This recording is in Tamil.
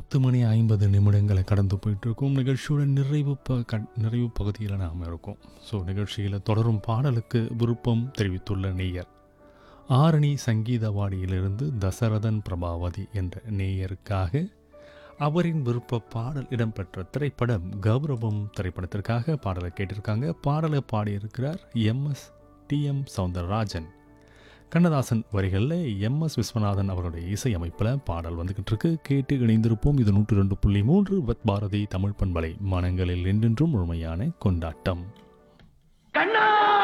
பத்து மணி ஐம்பது நிமிடங்களை கடந்து போயிட்டு இருக்கும் நிகழ்ச்சியோட நிறைவு ப க நிறைவு பகுதியில் நாம் இருக்கோம் ஸோ நிகழ்ச்சியில் தொடரும் பாடலுக்கு விருப்பம் தெரிவித்துள்ள நேயர் ஆரணி சங்கீதவாடியிலிருந்து தசரதன் பிரபாவதி என்ற நேயருக்காக அவரின் விருப்ப பாடல் இடம்பெற்ற திரைப்படம் கௌரவம் திரைப்படத்திற்காக பாடலை கேட்டிருக்காங்க பாடலை பாடியிருக்கிறார் எம்எஸ் டிஎம் சவுந்தரராஜன் கண்ணதாசன் வரிகளில் எம்எஸ் விஸ்வநாதன் அவருடைய இசையமைப்பில் பாடல் வந்துகிட்டு இருக்கு கேட்டு இணைந்திருப்போம் இது நூற்று ரெண்டு புள்ளி மூன்று வத் பாரதி தமிழ் பண்பலை மனங்களில் என்றென்றும் முழுமையான கொண்டாட்டம் கண்ணா